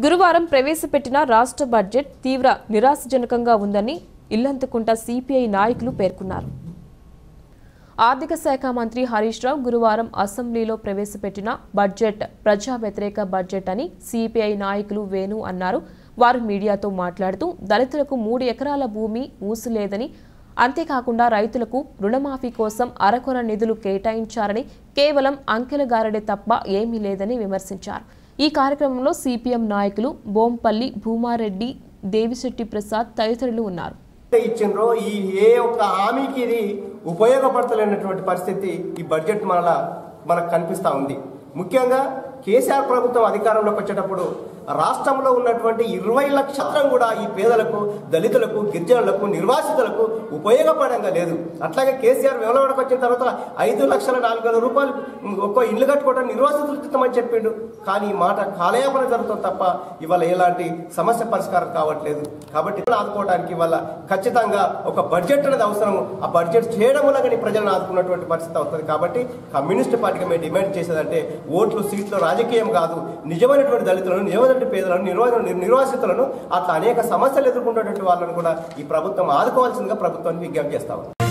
గురువారం ప్రవేశపెట్టిన రాష్ట్ర బడ్జెట్ తీవ్ర నిరాశజనకంగా ఉందని ఇల్లంతకుంట సిపిఐ నాయకులు పేర్కొన్నారు ఆర్థిక శాఖ మంత్రి హరీష్ రావు గురువారం అసెంబ్లీలో ప్రవేశపెట్టిన బడ్జెట్ ప్రజా వ్యతిరేక బడ్జెట్ అని సిపిఐ నాయకులు వేణు అన్నారు వారు మీడియాతో మాట్లాడుతూ దళితులకు మూడు ఎకరాల భూమి ఊసులేదని అంతేకాకుండా రైతులకు రుణమాఫీ కోసం అరకొర నిధులు కేటాయించారని కేవలం అంకెల గారడే తప్ప ఏమీ లేదని విమర్శించారు ఈ కార్యక్రమంలో సిపిఎం నాయకులు బోంపల్లి భూమారెడ్డి దేవిశెట్టి ప్రసాద్ తదితరులు ఉన్నారు ఇచ్చిండ్రో ఈ ఏ ఒక్క హామీకి ఇది ఉపయోగపడతలేనటువంటి పరిస్థితి ఈ బడ్జెట్ మన మనకు కనిపిస్తా ఉంది ముఖ్యంగా కేసీఆర్ ప్రభుత్వం అధికారంలోకి వచ్చేటప్పుడు రాష్ట్రంలో ఉన్నటువంటి ఇరవై లక్షలం కూడా ఈ పేదలకు దళితులకు గిరిజనులకు నిర్వాసితులకు ఉపయోగపడంగా లేదు అట్లాగే కేసీఆర్ వెలవడకు వచ్చిన తర్వాత ఐదు లక్షల నాలుగు వేల రూపాయలు ఒక్క ఇల్లు కట్టుకోవడం నిర్వాసితులకు ఇస్తామని చెప్పిండు కానీ ఈ మాట కాలయాపన జరుగుతుంది తప్ప ఇవాళ ఎలాంటి సమస్య పరిష్కారం కావట్లేదు కాబట్టి ఆదుకోవడానికి ఇవాళ ఖచ్చితంగా ఒక బడ్జెట్ అనేది అవసరం ఆ బడ్జెట్ చేయడం వల్ల కానీ ప్రజలను ఆదుకున్నటువంటి పరిస్థితి అవుతుంది కాబట్టి కమ్యూనిస్ట్ పార్టీగా మేము డిమాండ్ చేసేదంటే ఓట్లు సీట్లు రాజకీయం కాదు నిజమైనటువంటి దళితులను నిజమైనటువంటి పేదలను నిర్వా నిర్వాసితులను అట్లా అనేక సమస్యలు ఎదుర్కొంటున్నటువంటి వాళ్ళను కూడా ఈ ప్రభుత్వం ఆదుకోవాల్సిందిగా ప్రభుత్వానికి విజ్ఞప్తి చేస్తా ఉంది